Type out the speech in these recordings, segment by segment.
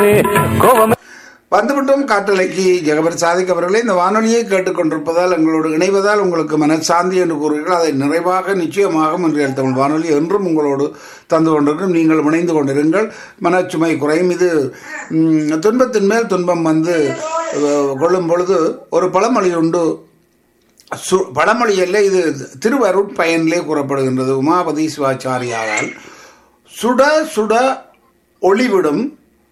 கோபம் வந்துவிட்டோம் காட்டலைக்கு ஜெகபர் சாதிக் அவர்களே இந்த வானொலியை கேட்டுக்கொண்டிருப்பதால் எங்களோடு இணைவதால் உங்களுக்கு மனசாந்தி என்று கூறுகிறீர்கள் அதை நிறைவாக நிச்சயமாக இன்றைய தமிழ் வானொலி என்றும் உங்களோடு தந்து கொண்டிருக்கும் நீங்கள் இணைந்து கொண்டிருங்கள் மனச்சுமை குறையும் இது ம், துன்பத்தின் மேல் துன்பம் வந்து அஹ், கொள்ளும் பொழுது ஒரு பழமொழி உண்டு சு பழமொழி அல்ல இது திருவருட்பயனிலே கூறப்படுகின்றது உமாபதி சிவாச்சாரியாரால் சுட சுட ஒளிவிடும்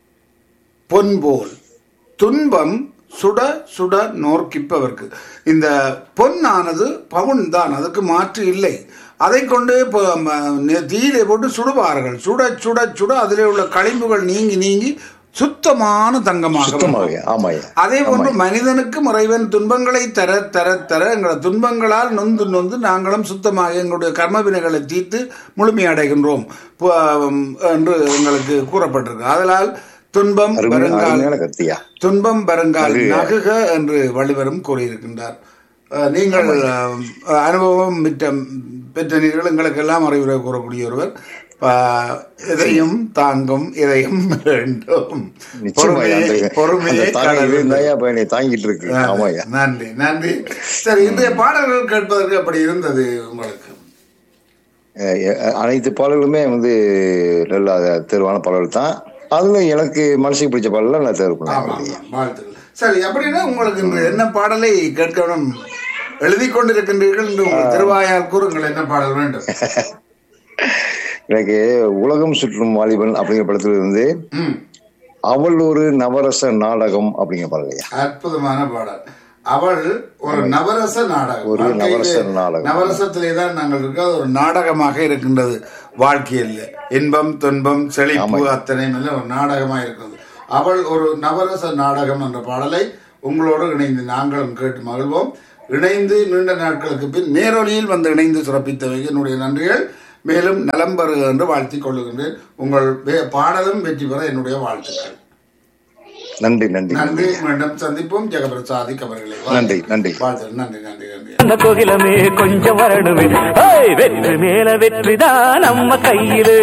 பொன்போல் துன்பம் சுட சுட நோர்க்கிப்பவர்க்கு இந்த பொன்னானது பவுன் தான் அதுக்கு மாற்று இல்லை அதை கொண்டு இப்போ தீயிலே போட்டு சுடுவார்கள் சுட சுட சுட அதிலே உள்ள களிம்புகள் நீங்கி நீங்கி சுத்தமான தங்கமாக சுத்தமாக ஆமாய்யா அதே போன்று மனிதனுக்கு இறைவன் துன்பங்களை தர தர தர எங்களை துன்பங்களால் நொந்து நொந்து நாங்களும் சுத்தமாக எங்களுடைய கர்ம வினைகளை தீர்த்து முழுமையடைகின்றோம் பு- என்று எங்களுக்கு கூறப்பட்டிருக்கு அதனால் துன்பம் அருமை வருங்கால் அருமையான கருத்தியா துன்பம் வருங்கால் நகுக. நகுக என்று வள்ளுவரும் கூறியிருக்கின்றார் அஹ், நீங்கள் அஹ், அனுபவம் மிட்ட பெற்ற நீர்கள் எங்களுக்கெல்லாம் அறிவுரை கூறக்கூடிய ஒருவர் அஹ், எதையும் தாங்கும் எதையும் வேண்டும் நிச்சயமா பொறுமையே- அந்த- பொறுமையே அந்த தாங்கி கடவுள். இருந்தாயா இப்ப என்னை தாங்கிட்டு இருக்கு ஆமாய்யா நன்றி நன்றி சரி இன்றைய பாடல்கள் கேட்பதற்கு அப்படி இருந்தது உங்களுக்கு அஹ் அஹ் அனைத்து பாடல்களுமே வந்து நல்ல தேர்வான பாடல்கள் தான் அதுல எனக்கு மனசுக்கு பிடிச்ச பாடல நான் தேர்வு ஆமா, பண்ணேன் ஆமா, வாழ்த்துக்கள் சரி அப்படின்னா உங்களுக்கு இன்று என்ன பாடலை கேட்கணும் எழுதி கொண்டிருக்கின்றீர்கள் என்று உங்கள் திருவாயால் கூறுங்கள் என்ன பாடல் வேண்டும் எனக்கு உலகம் சுற்றும் வாலிபன் அப்படிங்கிற படத்துல இருந்து ம், அவள் ஒரு நவரச நாடகம் அப்படிங்கிற பாடலையா அற்புதமான பாடல் அவள் ஒரு நவரச நாடகம் ஒரு வாழ்க்கையிலே நவரச நாடகம். நவரசத்திலே தான் நாங்கள் இருக்க அது ஒரு நாடகமாக இருக்கின்றது வாழ்க்கையில் இன்பம் துன்பம் செழிப்பு அத்தனையும் எல்லாம் ஒரு நாடகமாக இருக்கிறது அவள் ஒரு நவரச நாடகம் என்ற பாடலை உங்களோடு இணைந்து நாங்களும் கேட்டு மகிழ்வோம் இணைந்து நீண்ட நாட்களுக்கு பின் நேரொலியில் வந்து இணைந்து சிறப்பித்தவைக்கு என்னுடைய நன்றிகள் மேலும் நலம் பெறுக என்று வாழ்த்திக் கொள்ளுகின்றேன் உங்கள் வே- பாடலும் வெற்றி பெற என்னுடைய வாழ்த்துக்கள் நன்றி நன்றி நன்றி மீண்டும் சந்திப்போம் ஜெகபிரசாதிக் அவர்களை நன்றி நன்றி வாழ்த்து நன்றி நன்றி நன்றி அந்த கோகிலமே கொஞ்சம் வரணுமே ஏய், வெற்றி மேல வெற்றிதான் நம்ம கையிலே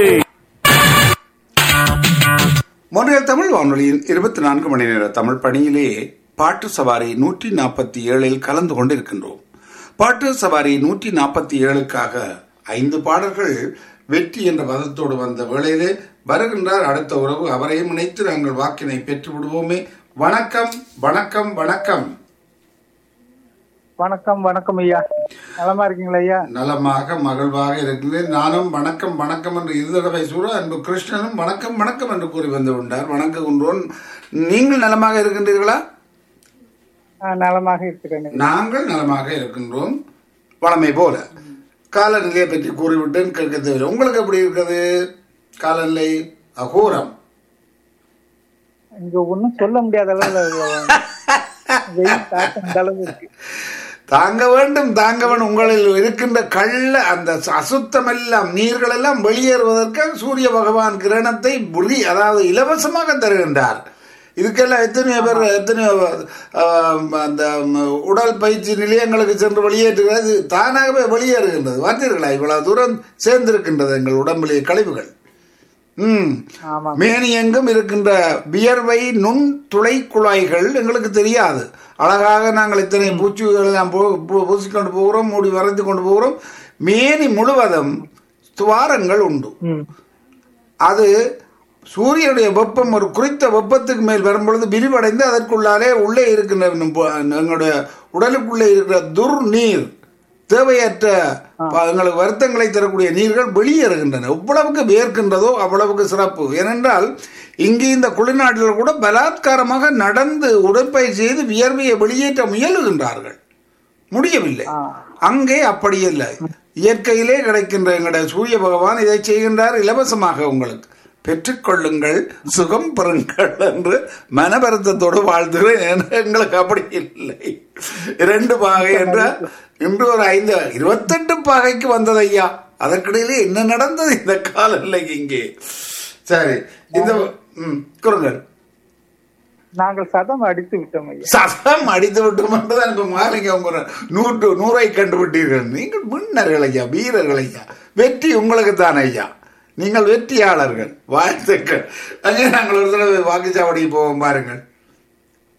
மொழியல் தமிழ் வானொலியின் இருபத்தி நான்கு மணி நேர தமிழ் பணியிலே பாட்டு சவாரி நூற்றி நாற்பத்தி ஏழில் கலந்து கொண்டிருக்கின்றோம் பாட்டு சவாரி நூற்றி நாற்பத்தி ஏழுக்காக ஐந்து பாடல்கள் வெற்றி என்ற பதத்தோடு வந்த வேளையிலே வருகின்றார் அடுத்த உறவு அவரையும் இணைத்து நாங்கள் வாக்கினை பெற்று விடுவோமே வணக்கம் வணக்கம் வணக்கம் வணக்கம் வணக்கம் ஐயா நலமா இருக்கீங்களா ஐயா நலமாக மகிழ்வாக இருக்கின்றேன் நானும் வணக்கம் வணக்கம் என்று இரு தடவை சூழ அன்பு கிருஷ்ணனும் வணக்கம் வணக்கம் என்று கூறி வந்து கொண்டார் வணங்குகின்றோன் நீங்கள் நலமாக இருக்கின்றீர்களா ஆ, நலமாக இருக்கிறேன் நாங்கள் நலமாக இருக்கின்றோம் வளமை போல காலநிலையை பற்றி கூறிவிட்டேன் கேட்க தேவையில்லை உங்களுக்கு எப்படி இருக்கிறது காலநிலை அகோரம் இங்க ஒண்ணும் சொல்ல முடியாத அளவுல வெயில் தாக்கம் இந்த அளவு இருக்கு தாங்க வேண்டும் தாங்க வேண்டும் உங்களில் இருக்கின்ற கள்ள அந்த அசுத்தம் எல்லாம் நீர்கள் எல்லாம் வெளியேறுவதற்கு சூரிய பகவான் கிரணத்தை புரி அதாவது இலவசமாக தருகின்றார் இதுக்கெல்லாம் எத்தனையோ பேர் எத்தனையோ ஆஹ், அந்த உடல் பயிற்சி நிலையங்களுக்கு சென்று வெளியேற்றுகிறது தானாகவே வெளியேறுகின்றது பார்த்தீர்களா இவ்வளவு தூரம் சேர்ந்திருக்கின்றது எங்கள் உடம்பிலே கழிவுகள் ம் ஆமா மேனி எங்கும் இருக்கின்ற வியர்வை நுண் துளை குழாய்கள் எங்களுக்கு தெரியாது அழகாக நாங்கள் இத்தனை பூச்சிகளை நாம் பூ- பூ- பூசிக்கொண்டு போகிறோம் மூடி வரைத்து கொண்டு போகிறோம் மேனி முழுவதும் துவாரங்கள் உண்டு ம் அது சூரியனுடைய வெப்பம் ஒரு குறித்த வெப்பத்துக்கு மேல் வரும்பொழுது விரிவடைந்து அதற்குள்ளாலே உள்ளே இருக்கின்ற நம்ப- எங்களுடைய உடலுக்குள்ளே இருக்கிற துர்நீர் தேவையற்ற ப- எங்களுக்கு வருத்தங்களை தரக்கூடிய நீர்கள் வெளியேறுகின்றன எவ்வளவுக்கு வேர்க்கின்றதோ அவ்வளவுக்கு சிறப்பு ஏனென்றால் இங்கே இந்த குளிர்நாட்டில் கூட பலாத்காரமாக நடந்து உடற்பயிற்சி செய்து வியர்வையை வெளியேற்ற முயலுகின்றார்கள் முடியவில்லை அங்கே அப்படி இல்லை இயற்கையிலே கிடைக்கின்ற எங்களுடைய சூரிய பகவான் இதை செய்கின்றார் இலவசமாக உங்களுக்கு பெற்றுக்கொள்ளுங்கள் சுகம் பெறுங்கள் என்று மனபருத்தத்தோடு வாழ்த்துகிறேன் ஏன்னா எங்களுக்கு அப்படி இல்லை இரண்டு பாகை என்ற இன்று ஒரு ஐந்து இருபத்தெட்டு பாகைக்கு வந்தது ஐயா அதற்கிடையிலே என்ன நடந்தது இந்த காலநிலைக்கு இங்கே சரி இந்த ம் குறுங்கள் நாங்கள் சதம் அடித்து விட்டோம் ஐயா சதம் அடித்து விட்டோம் என்றுதான் இப்ப மாலிங்க உங்க நூற்று நூறை கண்டுபிட்டீர்கள் நீங்கள் முன்னர்கள் ஐயா வீரர்கள் ஐயா வெற்றி உங்களுக்கு தான் ஐயா நீங்கள் வெற்றியாளர்கள் வாழ்த்துக்கள் அங்கே நாங்கள் ஒரு தடவை வாக்குச்சாவடிக்கு போவோம் பாருங்கள்